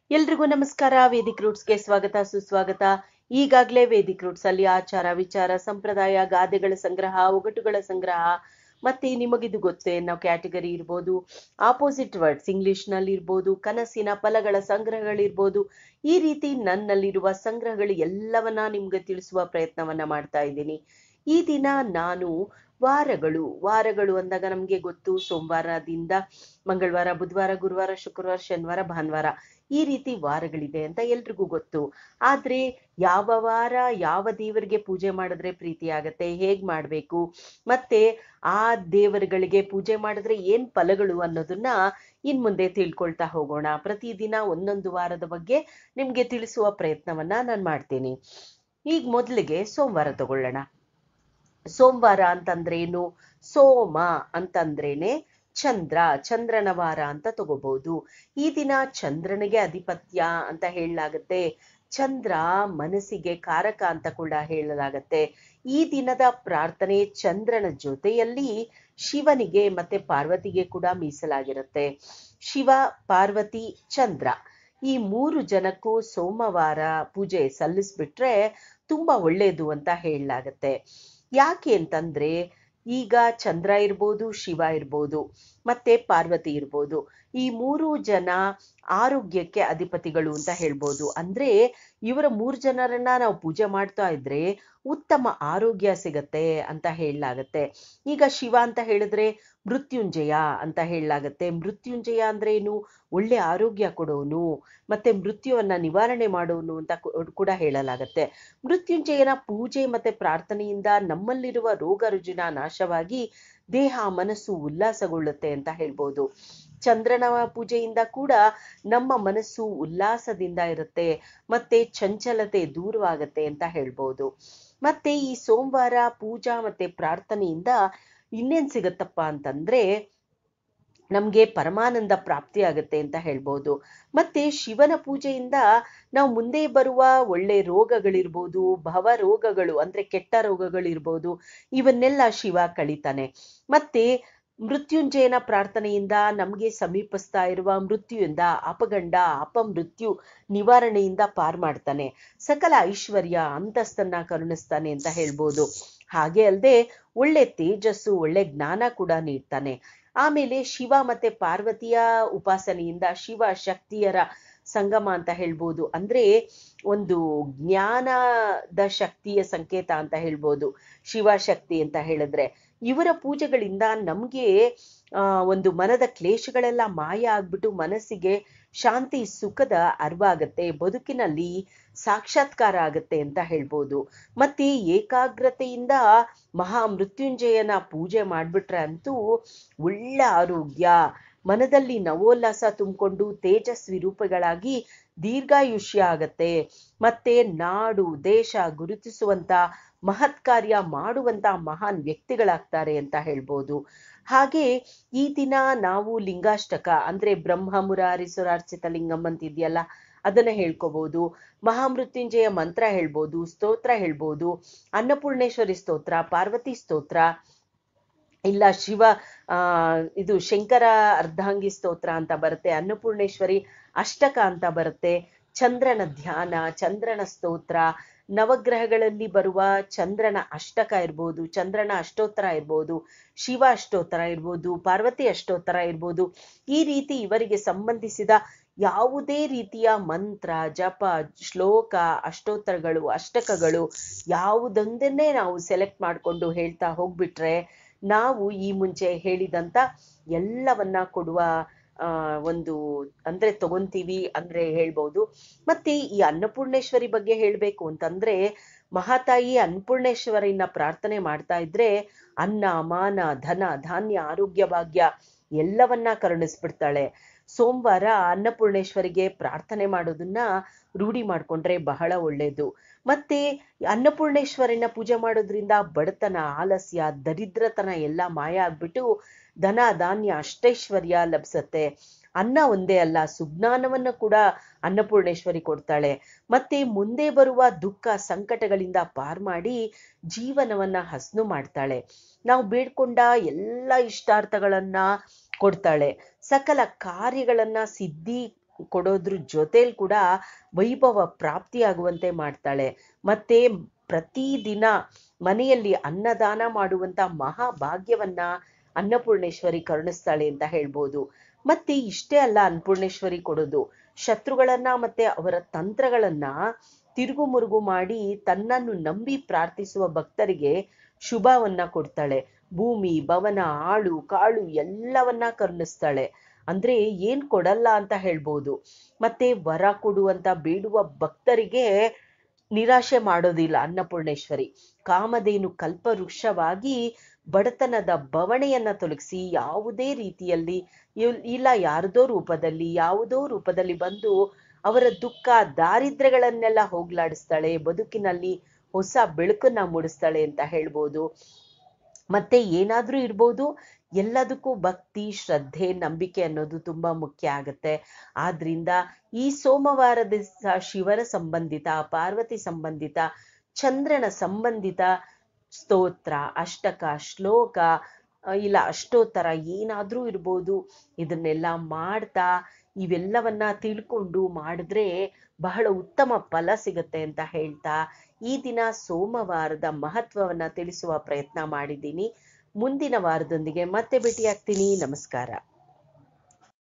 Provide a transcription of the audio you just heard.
ಎಲ್ರಿಗೂ ನಮಸ್ಕಾರ ವೇದಿಕ್ ರೂಟ್ಸ್ಗೆ ಸ್ವಾಗತ ಸುಸ್ವಾಗತ ಈಗಾಗಲೇ ವೇದಿಕ್ ರೂಟ್ಸ್ ಅಲ್ಲಿ ಆಚಾರ ವಿಚಾರ ಸಂಪ್ರದಾಯ ಗಾದೆಗಳ ಸಂಗ್ರಹ ಒಗಟುಗಳ ಸಂಗ್ರಹ ಮತ್ತೆ ನಿಮಗಿದು ಗೊತ್ತೇ ನಾವು ಕ್ಯಾಟಗರಿ ಇರ್ಬೋದು ಆಪೋಸಿಟ್ ವರ್ಡ್ಸ್ ಇಂಗ್ಲಿಷ್ ನಲ್ಲಿ ಇರ್ಬೋದು ಕನಸಿನ ಫಲಗಳ ಸಂಗ್ರಹಗಳಿರ್ಬೋದು ಈ ರೀತಿ ನನ್ನಲ್ಲಿರುವ ಸಂಗ್ರಹಗಳು ಎಲ್ಲವನ್ನ ನಿಮ್ಗೆ ತಿಳಿಸುವ ಪ್ರಯತ್ನವನ್ನ ಮಾಡ್ತಾ ಇದ್ದೀನಿ ಈ ದಿನ ನಾನು ವಾರಗಳು ವಾರಗಳು ಅಂದಾಗ ನಮ್ಗೆ ಗೊತ್ತು ಸೋಮವಾರದಿಂದ ಮಂಗಳವಾರ ಬುಧವಾರ ಗುರುವಾರ ಶುಕ್ರವಾರ ಶನಿವಾರ ಭಾನುವಾರ ಈ ರೀತಿ ವಾರಗಳಿದೆ ಅಂತ ಎಲ್ರಿಗೂ ಗೊತ್ತು ಆದ್ರೆ ಯಾವ ವಾರ ಯಾವ ದೇವರಿಗೆ ಪೂಜೆ ಮಾಡಿದ್ರೆ ಪ್ರೀತಿ ಆಗತ್ತೆ ಹೇಗ್ ಮಾಡ್ಬೇಕು ಮತ್ತೆ ಆ ದೇವರುಗಳಿಗೆ ಪೂಜೆ ಮಾಡಿದ್ರೆ ಏನ್ ಫಲಗಳು ಅನ್ನೋದನ್ನ ಇನ್ ಮುಂದೆ ತಿಳ್ಕೊಳ್ತಾ ಹೋಗೋಣ ಪ್ರತಿದಿನ ಒಂದೊಂದು ವಾರದ ಬಗ್ಗೆ ನಿಮ್ಗೆ ತಿಳಿಸುವ ಪ್ರಯತ್ನವನ್ನ ನಾನು ಮಾಡ್ತೀನಿ ಈಗ ಮೊದಲಿಗೆ ಸೋಮವಾರ ತಗೊಳ್ಳೋಣ ಸೋಮವಾರ ಅಂತಂದ್ರೇನು ಸೋಮ ಅಂತಂದ್ರೇನೆ ಚಂದ್ರ ಚಂದ್ರನ ವಾರ ಅಂತ ತಗೋಬಹುದು ಈ ದಿನ ಚಂದ್ರನಿಗೆ ಅಧಿಪತ್ಯ ಅಂತ ಹೇಳಲಾಗತ್ತೆ ಚಂದ್ರ ಮನಸ್ಸಿಗೆ ಕಾರಕ ಅಂತ ಕೂಡ ಹೇಳಲಾಗತ್ತೆ ಈ ದಿನದ ಪ್ರಾರ್ಥನೆ ಚಂದ್ರನ ಜೊತೆಯಲ್ಲಿ ಶಿವನಿಗೆ ಮತ್ತೆ ಪಾರ್ವತಿಗೆ ಕೂಡ ಮೀಸಲಾಗಿರುತ್ತೆ ಶಿವ ಪಾರ್ವತಿ ಚಂದ್ರ ಈ ಮೂರು ಜನಕ್ಕೂ ಸೋಮವಾರ ಪೂಜೆ ಸಲ್ಲಿಸ್ಬಿಟ್ರೆ ತುಂಬಾ ಒಳ್ಳೇದು ಅಂತ ಹೇಳಲಾಗತ್ತೆ ಯಾಕೆ ಅಂತಂದ್ರೆ ಈಗ ಚಂದ್ರ ಇರ್ಬೋದು ಶಿವ ಇರ್ಬೋದು ಮತ್ತೆ ಪಾರ್ವತಿ ಇರ್ಬೋದು ಈ ಮೂರು ಜನ ಆರೋಗ್ಯಕ್ಕೆ ಅಧಿಪತಿಗಳು ಅಂತ ಹೇಳ್ಬೋದು ಅಂದ್ರೆ ಇವರ ಮೂರು ಜನರನ್ನ ನಾವು ಪೂಜೆ ಮಾಡ್ತಾ ಇದ್ರೆ ಉತ್ತಮ ಆರೋಗ್ಯ ಸಿಗತ್ತೆ ಅಂತ ಹೇಳಲಾಗತ್ತೆ ಈಗ ಶಿವ ಅಂತ ಹೇಳಿದ್ರೆ ಮೃತ್ಯುಂಜಯ ಅಂತ ಹೇಳಲಾಗತ್ತೆ ಮೃತ್ಯುಂಜಯ ಅಂದ್ರೆ ಏನು ಒಳ್ಳೆ ಆರೋಗ್ಯ ಕೊಡೋನು ಮತ್ತೆ ಮೃತ್ಯುವನ್ನ ನಿವಾರಣೆ ಮಾಡೋನು ಅಂತ ಕೂಡ ಹೇಳಲಾಗತ್ತೆ ಮೃತ್ಯುಂಜಯನ ಪೂಜೆ ಮತ್ತೆ ಪ್ರಾರ್ಥನೆಯಿಂದ ನಮ್ಮಲ್ಲಿರುವ ರೋಗ ರುಜಿನ ನಾಶವಾಗಿ ದೇಹ ಮನಸ್ಸು ಉಲ್ಲಾಸಗೊಳ್ಳುತ್ತೆ ಅಂತ ಹೇಳ್ಬೋದು ಚಂದ್ರನ ಪೂಜೆಯಿಂದ ಕೂಡ ನಮ್ಮ ಮನಸ್ಸು ಉಲ್ಲಾಸದಿಂದ ಇರುತ್ತೆ ಮತ್ತೆ ಚಂಚಲತೆ ದೂರವಾಗತ್ತೆ ಅಂತ ಹೇಳ್ಬೋದು ಮತ್ತೆ ಈ ಸೋಮವಾರ ಪೂಜಾ ಮತ್ತೆ ಪ್ರಾರ್ಥನೆಯಿಂದ ಇನ್ನೇನ್ ಸಿಗತ್ತಪ್ಪ ಅಂತಂದ್ರೆ ನಮ್ಗೆ ಪರಮಾನಂದ ಪ್ರಾಪ್ತಿ ಆಗತ್ತೆ ಅಂತ ಹೇಳ್ಬೋದು ಮತ್ತೆ ಶಿವನ ಪೂಜೆಯಿಂದ ನಾವು ಮುಂದೆ ಬರುವ ಒಳ್ಳೆ ರೋಗಗಳಿರ್ಬೋದು ಭವ ರೋಗಗಳು ಅಂದ್ರೆ ಕೆಟ್ಟ ರೋಗಗಳಿರ್ಬೋದು ಇವನ್ನೆಲ್ಲ ಶಿವ ಕಳಿತಾನೆ ಮತ್ತೆ ಮೃತ್ಯುಂಜಯನ ಪ್ರಾರ್ಥನೆಯಿಂದ ನಮಗೆ ಸಮೀಪಿಸ್ತಾ ಇರುವ ಮೃತ್ಯುವಿಂದ ಅಪಗಂಡ ಅಪಮೃತ್ಯು ನಿವಾರಣೆಯಿಂದ ಪಾರ್ ಮಾಡ್ತಾನೆ ಸಕಲ ಐಶ್ವರ್ಯ ಅಂತಸ್ತನ್ನ ಕರುಣಿಸ್ತಾನೆ ಅಂತ ಹೇಳ್ಬೋದು ಹಾಗೆ ಅಲ್ಲದೆ ಒಳ್ಳೆ ತೇಜಸ್ಸು ಒಳ್ಳೆ ಜ್ಞಾನ ಕೂಡ ನೀಡ್ತಾನೆ ಆಮೇಲೆ ಶಿವ ಮತ್ತೆ ಪಾರ್ವತಿಯ ಉಪಾಸನೆಯಿಂದ ಶಿವ ಶಕ್ತಿಯರ ಸಂಗಮ ಅಂತ ಹೇಳ್ಬೋದು ಅಂದ್ರೆ ಒಂದು ಜ್ಞಾನದ ಶಕ್ತಿಯ ಸಂಕೇತ ಅಂತ ಹೇಳ್ಬೋದು ಶಿವಶಕ್ತಿ ಅಂತ ಹೇಳಿದ್ರೆ ಇವರ ಪೂಜೆಗಳಿಂದ ನಮ್ಗೆ ಆ ಒಂದು ಮನದ ಕ್ಲೇಶಗಳೆಲ್ಲ ಮಾಯ ಆಗ್ಬಿಟ್ಟು ಮನಸ್ಸಿಗೆ ಶಾಂತಿ ಸುಖದ ಅರಿವಾಗತ್ತೆ ಬದುಕಿನಲ್ಲಿ ಸಾಕ್ಷಾತ್ಕಾರ ಆಗತ್ತೆ ಅಂತ ಹೇಳ್ಬೋದು ಮತ್ತೆ ಏಕಾಗ್ರತೆಯಿಂದ ಮಹಾ ಮೃತ್ಯುಂಜಯನ ಪೂಜೆ ಮಾಡ್ಬಿಟ್ರೆ ಅಂತೂ ಒಳ್ಳೆ ಆರೋಗ್ಯ ಮನದಲ್ಲಿ ನವೋಲ್ಲಾಸ ತುಂಬಿಕೊಂಡು ತೇಜಸ್ವಿ ರೂಪಗಳಾಗಿ ದೀರ್ಘಾಯುಷ್ಯ ಆಗತ್ತೆ ಮತ್ತೆ ನಾಡು ದೇಶ ಗುರುತಿಸುವಂತ ಮಹತ್ ಕಾರ್ಯ ಮಾಡುವಂತ ಮಹಾನ್ ವ್ಯಕ್ತಿಗಳಾಗ್ತಾರೆ ಅಂತ ಹೇಳ್ಬೋದು ಹಾಗೆ ಈ ದಿನ ನಾವು ಲಿಂಗಾಷ್ಟಕ ಅಂದ್ರೆ ಬ್ರಹ್ಮ ಮುರಾರಿ ಸುರಾರ್ಚಿತ ಲಿಂಗಂ ಅಂತ ಇದೆಯಲ್ಲ ಅದನ್ನ ಹೇಳ್ಕೋಬಹುದು ಮಹಾಮೃತ್ಯುಂಜಯ ಮಂತ್ರ ಹೇಳ್ಬೋದು ಸ್ತೋತ್ರ ಹೇಳ್ಬೋದು ಅನ್ನಪೂರ್ಣೇಶ್ವರಿ ಸ್ತೋತ್ರ ಪಾರ್ವತಿ ಸ್ತೋತ್ರ ಇಲ್ಲ ಶಿವ ಆ ಇದು ಶಂಕರ ಅರ್ಧಾಂಗಿ ಸ್ತೋತ್ರ ಅಂತ ಬರುತ್ತೆ ಅನ್ನಪೂರ್ಣೇಶ್ವರಿ ಅಷ್ಟಕ ಅಂತ ಬರುತ್ತೆ ಚಂದ್ರನ ಧ್ಯಾನ ಚಂದ್ರನ ಸ್ತೋತ್ರ ನವಗ್ರಹಗಳಲ್ಲಿ ಬರುವ ಚಂದ್ರನ ಅಷ್ಟಕ ಇರ್ಬೋದು ಚಂದ್ರನ ಅಷ್ಟೋತ್ತರ ಇರ್ಬೋದು ಶಿವ ಅಷ್ಟೋತ್ತರ ಇರ್ಬೋದು ಪಾರ್ವತಿ ಅಷ್ಟೋತ್ತರ ಇರ್ಬೋದು ಈ ರೀತಿ ಇವರಿಗೆ ಸಂಬಂಧಿಸಿದ ಯಾವುದೇ ರೀತಿಯ ಮಂತ್ರ ಜಪ ಶ್ಲೋಕ ಅಷ್ಟೋತ್ತರಗಳು ಅಷ್ಟಕಗಳು ಯಾವುದೊಂದನ್ನೇ ನಾವು ಸೆಲೆಕ್ಟ್ ಮಾಡಿಕೊಂಡು ಹೇಳ್ತಾ ಹೋಗ್ಬಿಟ್ರೆ ನಾವು ಈ ಮುಂಚೆ ಹೇಳಿದಂತ ಎಲ್ಲವನ್ನ ಕೊಡುವ ಆ ಒಂದು ಅಂದ್ರೆ ತಗೊಂತೀವಿ ಅಂದ್ರೆ ಹೇಳ್ಬೋದು ಮತ್ತೆ ಈ ಅನ್ನಪೂರ್ಣೇಶ್ವರಿ ಬಗ್ಗೆ ಹೇಳ್ಬೇಕು ಅಂತಂದ್ರೆ ಮಹಾತಾಯಿ ಅನ್ನಪೂರ್ಣೇಶ್ವರಿನ ಪ್ರಾರ್ಥನೆ ಮಾಡ್ತಾ ಇದ್ರೆ ಅನ್ನ ಮಾನ ಧನ ಧಾನ್ಯ ಆರೋಗ್ಯ ಭಾಗ್ಯ ಎಲ್ಲವನ್ನ ಕರುಣಿಸ್ಬಿಡ್ತಾಳೆ ಸೋಮವಾರ ಅನ್ನಪೂರ್ಣೇಶ್ವರಿಗೆ ಪ್ರಾರ್ಥನೆ ಮಾಡೋದನ್ನ ರೂಢಿ ಮಾಡ್ಕೊಂಡ್ರೆ ಬಹಳ ಒಳ್ಳೇದು ಮತ್ತೆ ಅನ್ನಪೂರ್ಣೇಶ್ವರಿನ ಪೂಜೆ ಮಾಡೋದ್ರಿಂದ ಬಡತನ ಆಲಸ್ಯ ದರಿದ್ರತನ ಎಲ್ಲ ಮಾಯ ಆಗ್ಬಿಟ್ಟು ಧನ ಧಾನ್ಯ ಅಷ್ಟೈಶ್ವರ್ಯ ಲಭಿಸತ್ತೆ ಅನ್ನ ಒಂದೇ ಅಲ್ಲ ಸುಜ್ಞಾನವನ್ನು ಕೂಡ ಅನ್ನಪೂರ್ಣೇಶ್ವರಿ ಕೊಡ್ತಾಳೆ ಮತ್ತೆ ಮುಂದೆ ಬರುವ ದುಃಖ ಸಂಕಟಗಳಿಂದ ಪಾರ್ ಮಾಡಿ ಜೀವನವನ್ನ ಹಸನು ಮಾಡ್ತಾಳೆ ನಾವು ಬೇಡ್ಕೊಂಡ ಎಲ್ಲ ಇಷ್ಟಾರ್ಥಗಳನ್ನ ಕೊಡ್ತಾಳೆ ಸಕಲ ಕಾರ್ಯಗಳನ್ನ ಸಿದ್ಧಿ ಕೊಡೋದ್ರ ಜೊತೆಲಿ ಕೂಡ ವೈಭವ ಪ್ರಾಪ್ತಿಯಾಗುವಂತೆ ಮಾಡ್ತಾಳೆ ಮತ್ತೆ ಪ್ರತಿದಿನ ಮನೆಯಲ್ಲಿ ಅನ್ನದಾನ ಮಾಡುವಂತ ಮಹಾಭಾಗ್ಯವನ್ನ ಅನ್ನಪೂರ್ಣೇಶ್ವರಿ ಕರುಣಿಸ್ತಾಳೆ ಅಂತ ಹೇಳ್ಬೋದು ಮತ್ತೆ ಇಷ್ಟೇ ಅಲ್ಲ ಅನ್ನಪೂರ್ಣೇಶ್ವರಿ ಕೊಡೋದು ಶತ್ರುಗಳನ್ನ ಮತ್ತೆ ಅವರ ತಂತ್ರಗಳನ್ನ ತಿರುಗು ಮುರುಗು ಮಾಡಿ ತನ್ನನ್ನು ನಂಬಿ ಪ್ರಾರ್ಥಿಸುವ ಭಕ್ತರಿಗೆ ಶುಭವನ್ನ ಕೊಡ್ತಾಳೆ ಭೂಮಿ ಭವನ ಆಳು ಕಾಳು ಎಲ್ಲವನ್ನ ಕರುಣಿಸ್ತಾಳೆ ಅಂದ್ರೆ ಏನ್ ಕೊಡಲ್ಲ ಅಂತ ಹೇಳ್ಬೋದು ಮತ್ತೆ ವರ ಕೊಡುವಂತ ಬೇಡುವ ಭಕ್ತರಿಗೆ ನಿರಾಶೆ ಮಾಡೋದಿಲ್ಲ ಅನ್ನಪೂರ್ಣೇಶ್ವರಿ ಕಾಮಧೇನು ಕಲ್ಪವೃಕ್ಷವಾಗಿ ಬಡತನದ ಬವಣೆಯನ್ನ ತೊಲಗಿಸಿ ಯಾವುದೇ ರೀತಿಯಲ್ಲಿ ಇಲ್- ಇಲ್ಲ ಯಾರದೋ ರೂಪದಲ್ಲಿ ಯಾವುದೋ ರೂಪದಲ್ಲಿ ಬಂದು ಅವರ ದುಃಖ ದಾರಿದ್ರ್ಯಗಳನ್ನೆಲ್ಲ ಹೋಗ್ಲಾಡಿಸ್ತಾಳೆ ಬದುಕಿನಲ್ಲಿ ಹೊಸ ಬೆಳಕನ್ನ ಮೂಡಿಸ್ತಾಳೆ ಅಂತ ಹೇಳ್ಬೋದು ಮತ್ತೆ ಏನಾದ್ರೂ ಇರ್ಬೋದು ಎಲ್ಲದಕ್ಕೂ ಭಕ್ತಿ ಶ್ರದ್ಧೆ ನಂಬಿಕೆ ಅನ್ನೋದು ತುಂಬಾ ಮುಖ್ಯ ಆಗತ್ತೆ ಆದ್ರಿಂದ ಈ ಸೋಮವಾರದ ದಿವಸ ಶಿವನ ಸಂಬಂಧಿತ ಪಾರ್ವತಿ ಸಂಬಂಧಿತ ಚಂದ್ರನ ಸಂಬಂಧಿತ ಸ್ತೋತ್ರ ಅಷ್ಟಕ ಶ್ಲೋಕ ಆ, ಇಲ್ಲ ಅಷ್ಟೋತ್ತರ ಏನಾದ್ರೂ ಇರ್ಬೋದು ಇದನ್ನೆಲ್ಲ ಮಾಡ್ತಾ ಇವೆಲ್ಲವನ್ನ ತಿಳ್ಕೊಂಡು ಮಾಡಿದ್ರೆ ಬಹಳ ಉತ್ತಮ ಫಲ ಸಿಗತ್ತೆ ಅಂತ ಹೇಳ್ತಾ ಈ ದಿನ ಸೋಮವಾರದ ಮಹತ್ವವನ್ನ ತಿಳಿಸುವ ಪ್ರಯತ್ನ ಮಾಡಿದ್ದೀನಿ ಮುಂದಿನ ವಾರದೊಂದಿಗೆ ಮತ್ತೆ ಭೇಟಿಯಾಗ್ತೀನಿ ನಮಸ್ಕಾರ